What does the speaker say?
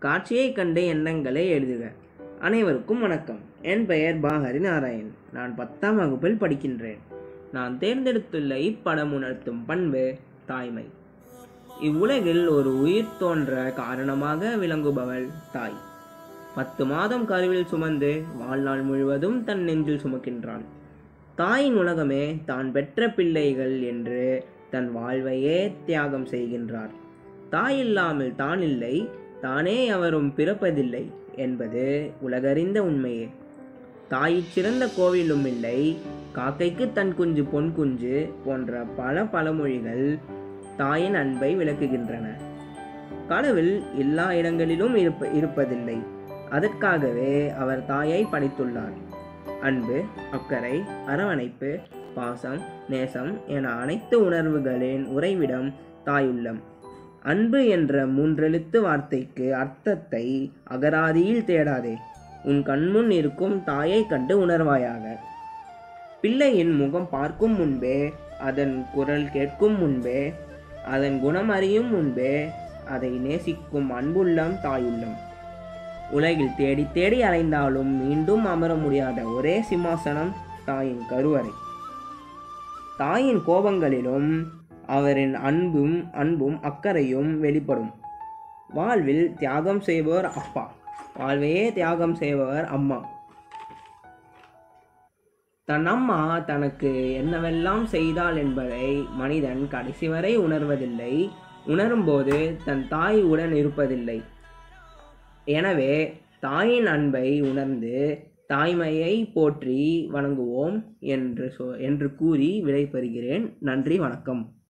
காட்சியைக் கண்டு எண்ணங்களை எழுதுக அனைவருக்கும் வணக்கம் என் பெயர் பாஹரி நாராயண் நான் பத்தாம் வகுப்பில் படிக்கின்றேன் நான் தேர்ந்தெடுத்துள்ள இப்படம் உணர்த்தும் பண்பு தாய்மை இவ்வுலகில் ஒரு உயிர் தோன்ற காரணமாக விளங்குபவள் தாய் பத்து மாதம் கருவில் சுமந்து வாழ்நாள் முழுவதும் தன் நெஞ்சில் சுமக்கின்றான் தாயின் உலகமே தான் பெற்ற பிள்ளைகள் என்று தன் வாழ்வையே தியாகம் செய்கின்றார் தாய் இல்லாமல் தான் இல்லை தானே அவரும் பிறப்பதில்லை என்பது உலகறிந்த உண்மையே தாயிற் சிறந்த கோவிலும் இல்லை காக்கைக்கு தன் குஞ்சு பொன் குஞ்சு போன்ற பல பழமொழிகள் தாயின் அன்பை விளக்குகின்றன கடவுள் எல்லா இடங்களிலும் இருப்ப இருப்பதில்லை அதற்காகவே அவர் தாயை படைத்துள்ளார் அன்பு அக்கறை அரவணைப்பு பாசம் நேசம் என அனைத்து உணர்வுகளின் உறைவிடம் தாயுள்ளம் அன்பு என்ற மூன்றெழுத்து வார்த்தைக்கு அர்த்தத்தை அகராதியில் தேடாதே உன் கண்முன் இருக்கும் தாயை கண்டு உணர்வாயாக பிள்ளையின் முகம் பார்க்கும் முன்பே அதன் குரல் கேட்கும் முன்பே அதன் குணம் அறியும் முன்பே அதை நேசிக்கும் அன்புள்ளம் தாயுள்ளம் உலகில் தேடி தேடி அலைந்தாலும் மீண்டும் அமர முடியாத ஒரே சிம்மாசனம் தாயின் கருவறை தாயின் கோபங்களிலும் அவரின் அன்பும் அன்பும் அக்கறையும் வெளிப்படும் வாழ்வில் தியாகம் செய்பவர் அப்பா வாழ்வையே தியாகம் செய்பவர் அம்மா தன் அம்மா தனக்கு என்னவெல்லாம் செய்தாள் என்பதை மனிதன் கடைசி வரை உணர்வதில்லை உணரும்போது தன் தாய் உடன் இருப்பதில்லை எனவே தாயின் அன்பை உணர்ந்து தாய்மையை போற்றி வணங்குவோம் என்று சொ என்று கூறி விடைபெறுகிறேன் நன்றி வணக்கம்